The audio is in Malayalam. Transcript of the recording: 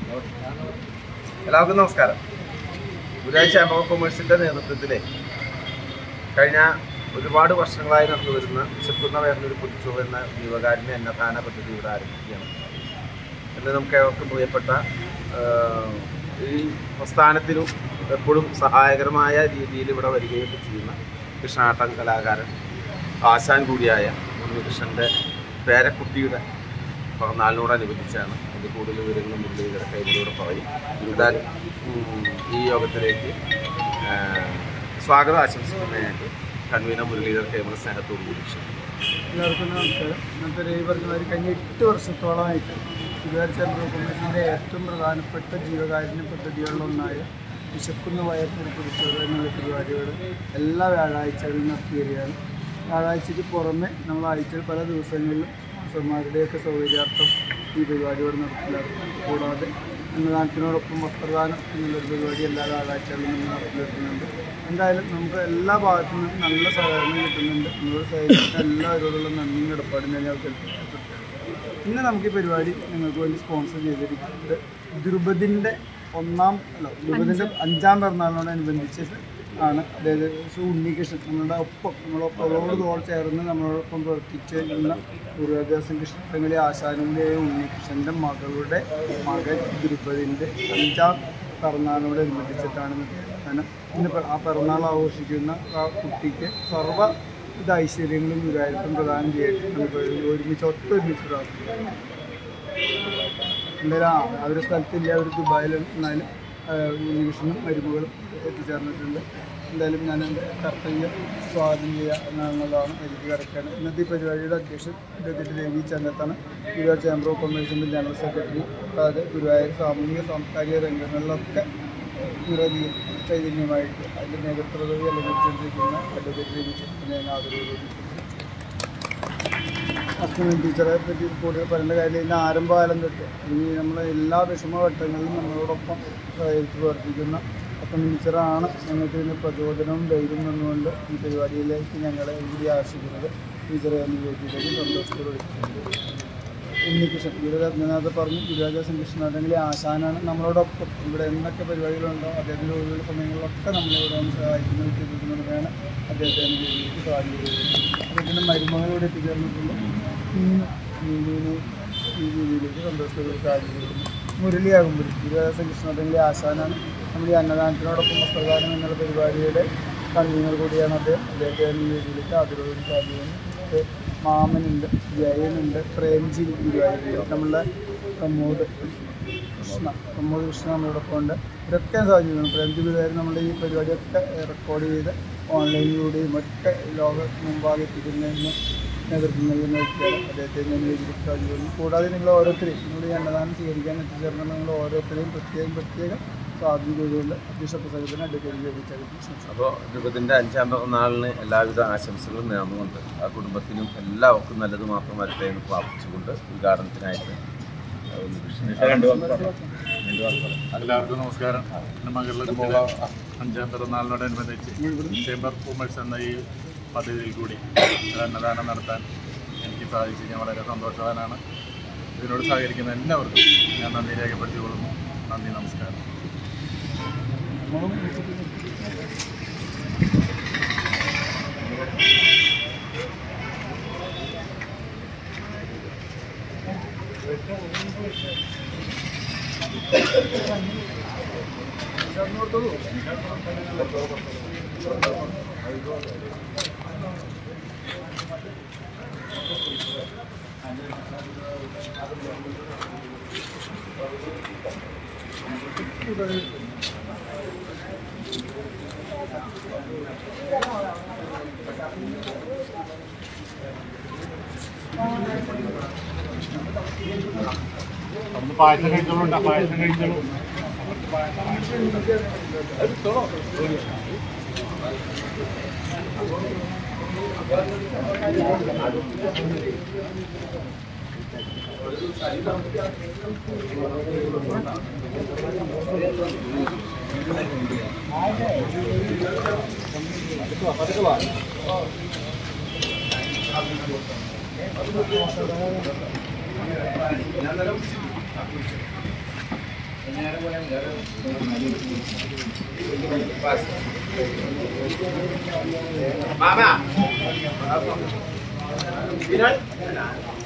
എല്ലാവർക്കും നമസ്കാരം ഗുരുവായൂർ ചാമ്പർ ഓഫ് കൊമേഴ്സിന്റെ നേതൃത്വത്തിൽ കഴിഞ്ഞ ഒരുപാട് വർഷങ്ങളായി നടന്നു വരുന്ന ചെക്കുന്ന വേറൊരു പുതുച്ചോറ് എന്ന ജീവകാരുണ്യ അന്നദാന പദ്ധതി ഇവിടെ ആരംഭിക്കുകയാണ് എന്ന് നമുക്ക് ഏവർക്കും പ്രിയപ്പെട്ട ആ, ഈ പ്രസ്ഥാനത്തിനും എപ്പോഴും സഹായകരമായ രീതിയിൽ ഇവിടെ വരികയും ചെയ്യുന്ന കൃഷ്ണാട്ടം കലാകാരൻ ആശാൻ കൂടിയായ ഉണ്ണികൃഷ്ണൻ്റെ പേരക്കുട്ടിയുടെ പിറന്നാളിനോടനുബന്ധിച്ചാണ് അത് കൂടുതൽ വിവരങ്ങൾ മുരളീധര കൈകളിലൂടെ പറയും എന്തായാലും ഉം, ഈ യോഗത്തിലേക്ക് ആ, സ്വാഗതം ആശംസിക്കുന്നതിനായിട്ട് കൺവീനർ മുരളീധർ കൈമള സ്നേഹത്തോടു കൂടി ക്ഷണിക്കുന്നു. എല്ലാവർക്കും നമസ്കാരം ഇന്നത്തെ ഒരു ഈ പറഞ്ഞ മാതിരി കഴിഞ്ഞ എട്ട് വർഷത്തോളമായിട്ട് ഗുരുവായൂർ ചന്ദ്ര കൊമേഴ്സിൻ്റെ ഏറ്റവും പ്രധാനപ്പെട്ട ജീവകാരുണ്യ പദ്ധതികളിലൊന്നായ വിശക്കുന്ന വയറ്റിന് കുറിച്ചത് എന്നുള്ള പരിപാടികൾ എല്ലാ വ്യാഴാഴ്ചകളിലും നടത്തി വരികയാണ് വ്യാഴാഴ്ചയ്ക്ക് പുറമെ നമ്മൾ ആഴ്ചയിൽ പല ദിവസങ്ങളിലും സ്പോൺസർമാരുടെയൊക്കെ സൗകര്യാർത്ഥം ഈ പരിപാടികൾ നടപ്പിലാക്കും കൂടാതെ അന്നദാനത്തിനോടൊപ്പം വസ്ത്രദാനം എന്നുള്ളൊരു പരിപാടി എല്ലാ വ്യാഴാഴ്ചകളിലും നമ്മൾ നടപ്പിലാക്കുന്നുണ്ട് എന്തായാലും നമുക്ക് എല്ലാ ഭാഗത്തു നിന്നും നല്ല സഹകരണം കിട്ടുന്നുണ്ട് നിങ്ങളോട് സഹകരിച്ച എല്ലാവരോടുള്ള നന്ദിയും കിടപ്പാടും ഞാൻ അവസരപ്പെടുത്തുന്നു ഇന്ന് നമുക്ക് ഈ പരിപാടി നിങ്ങൾക്ക് വേണ്ടി സ്പോൺസർ ചെയ്തിരിക്കുന്നത് ദ്രുപതിൻ്റെ ഒന്നാം അല്ല ദ്രുപതിൻ്റെ അഞ്ചാം പിറന്നാളിനോടനുബന്ധിച്ചിട്ട് ആണ് അതായത് ശ്രീ ഉണ്ണികൃഷ്ണൻ നമ്മളുടെ ഒപ്പം നമ്മളോട് തോൾ ചേർന്ന് നമ്മളോടൊപ്പം പ്രവർത്തിച്ചു വരുന്ന ഗുരുവാദാസൻ കൃഷ്ണത്തങ്ങളി ആശാനുവിൻ്റെയ ഉണ്ണികൃഷ്ണൻ്റെ മകളുടെ മകൻ ദ്രുപതിൻ്റെ അഞ്ചാം പിറന്നാളിനോടനുബന്ധിച്ചിട്ടാണ് ഇന്നത്തെ കാരണം ഇന്ന് പ- ആ പിറന്നാൾ ആഘോഷിക്കുന്ന ആ കുട്ടിക്ക് സർവ്വ ഇത് ഐശ്വര്യങ്ങളും ഗുരുവായൂരത്തും പ്രദാനം ചെയ്യട്ടെ നമുക്ക് ഒരുമിച്ച് ഒത്തൊരുമിച്ച് പ്രാർത്ഥിക്കാം എന്തായാലും ആ അവരുടെ സ്ഥലത്തില്ല അവർ ദുബായിലും എന്നാലും ഉണ്ണികൃഷ്ണനും മരുമകളും എത്തിച്ചേർന്നിട്ടുണ്ട് എന്തായാലും ഞാൻ എൻ്റെ കർത്തവ്യം സ്വാഗതം ചെയ്യുക എന്നുള്ളതാണ് എനിക്ക് കിടക്കുകയാണ് ഇന്നത്തെ ഈ പരിപാടിയുടെ അധ്യക്ഷൻ അഡ്വക്കേറ്റ് രവി ചന്നത്താണ് ഗുരുവായൂർ ചേംബർ ഓഫ് കൊമേഴ്സിൻ്റെ ജനറൽ സെക്രട്ടറി അതായത് ഗുരുവായൂർ സാമൂഹിക സാംസ്കാരിക രംഗങ്ങളിലൊക്കെ നിറഞ്ഞ ചൈതന്യമായിട്ട് അതിൻ്റെ നേതൃത്വ പദവി അലങ്കരിച്ചുകൊണ്ടിരിക്കുന്ന അഡ്വക്കേറ്റ് രവി ചന്നത്തിനെ ഞാൻ ആദരവോടുകൂടി അശ്വിനി ടീച്ചറെ പറ്റി കൂടുതൽ പറയേണ്ട കാര്യം ഇതിൻ്റെ ആരംഭകാലം തൊട്ട് ഇനി നമ്മളെ എല്ലാ വിഷമഘട്ടങ്ങളിലും നമ്മളോടൊപ്പം സഹകരിച്ച് പ്രവർത്തിക്കുന്ന അശ്വിനി ടീച്ചറാണ് ഞങ്ങൾക്ക് ഇതിന് പ്രചോദനവും ധൈര്യം തന്നുകൊണ്ട് ഈ പരിപാടിയിലേക്ക് ഞങ്ങളെ കൂടി ആകർഷിക്കുന്നത് ടീച്ചറെ എന്ന വേദിയിലേക്ക് സന്തോഷത്തോടെ വിളിക്കുന്നുണ്ട് ഉണ്ണികൃഷ്ണൻ ഗുരുരാജനാഥ് പറഞ്ഞു ഗുരുരാജാസൻ കൃഷ്ണനാഥങ്ങളെ ആശാനാണ് നമ്മളോടൊപ്പം ഇവിടെ എന്തൊക്കെ പരിപാടികളുണ്ടോ അദ്ദേഹത്തിൻ്റെ ഒഴിവുള്ള സമയങ്ങളിലൊക്കെ നമ്മളിവിടെ വന്ന് സഹായിക്കുന്ന എത്തിക്കുന്നതിനാണ് അദ്ദേഹത്തെ അനുഗ്രഹിച്ച് സാധിക്കുന്നത് അദ്ദേഹത്തിൻ്റെ മരുമകളോട് എത്തിച്ചേർന്നിട്ടുണ്ട് മീനു മീനുവിനെ ഈ രീതിയിലേക്ക് സന്തോഷത്തോടെ സാധിക്കുന്നു മുരളിയാകുമ്പോൾ ഗുരുരാജാസൻ കൃഷ്ണനാഥങ്ങളെ ആശാനാണ് നമ്മൾ ഈ അന്നദാനത്തിനോടൊപ്പം വസ്ത്രദാനം എന്നുള്ള പരിപാടിയുടെ കൺവീനർ കൂടിയാണ് അദ്ദേഹം അദ്ദേഹത്തെ ഈ രീതിയിലേക്ക് ആദരവോട് സാധിക്കുന്നു മാമനുണ്ട് ജയനുണ്ട് പ്രേംജി ഗുരുവായൂരുണ്ട് നമ്മളുടെ പ്രമോദ് കൃഷ്ണ പ്രമോദ് കൃഷ്ണ നമ്മളോടൊപ്പം ഉണ്ട് ഇതൊക്കെ സാധിക്കുന്നു പ്രേംജി ഗുരുവായൂർ നമ്മുടെ ഈ പരിപാടിയൊക്കെ റെക്കോർഡ് ചെയ്ത് ഓൺലൈനിലൂടെയും ഒക്കെ ലോക മുമ്പാകെ എത്തിക്കുന്നതിന് നേതൃത്വം നൽകുന്ന വ്യക്തിയാണ് അദ്ദേഹത്തെ ഞാൻ വേദിയിലേക്ക് സാധിക്കുന്നു കൂടാതെ നിങ്ങൾ ഓരോരുത്തരെയും നിങ്ങൾ ഈ അന്നദാനം സ്വീകരിക്കാൻ എത്തിച്ചേർന്ന നിങ്ങൾ ഓരോരുത്തരെയും പ്രത്യേകം പ്രത്യേകം സ്വാഗതം ചെയ്തുകൊണ്ട് അധ്യക്ഷ പ്രസംഗത്തിന് അഡ്വക്കേറ്റ് ലഭിച്ചു അപ്പോൾ രൂപത്തിൻ്റെ അഞ്ചാം പിറന്നാളിന് എല്ലാവിധ ആശംസകളും നേർന്നുകൊണ്ട് ആ കുടുംബത്തിനും എല്ലാവർക്കും നല്ലത് മാത്രം വരട്ടെ എന്ന് പ്രാർത്ഥിച്ചുകൊണ്ട് ഉദ്ഘാടനത്തിനായിട്ട് ഉണ്ണികൃഷ്ണനെ രണ്ട് വാക്ക് പറയാം. രണ്ട് വാക്ക് പറയാം. എല്ലാവർക്കും നമസ്കാരം എൻ്റെ മകളുടെ കുട്ടിയുടെ അഞ്ചാം പിറന്നാളിനോടനുബന്ധിച്ച് ചേംബർ കൊമേഴ്സ് എന്ന ഈ പദ്ധതിയിൽ കൂടി ഒരു അന്നദാനം നടത്താൻ എനിക്ക് സാധിച്ചു ഞാൻ വളരെ സന്തോഷവാനാണ് ഇതിനോട് സഹകരിക്കുന്ന എല്ലാവർക്കും ഞാൻ നന്ദി രേഖപ്പെടുത്തിക്കൊള്ളുന്നു നന്ദി നമസ്കാരം അന്ന് പായസം കഴിച്ചോളൂ കേട്ടോ, പായസം കഴിച്ചോളൂ Mama. Final?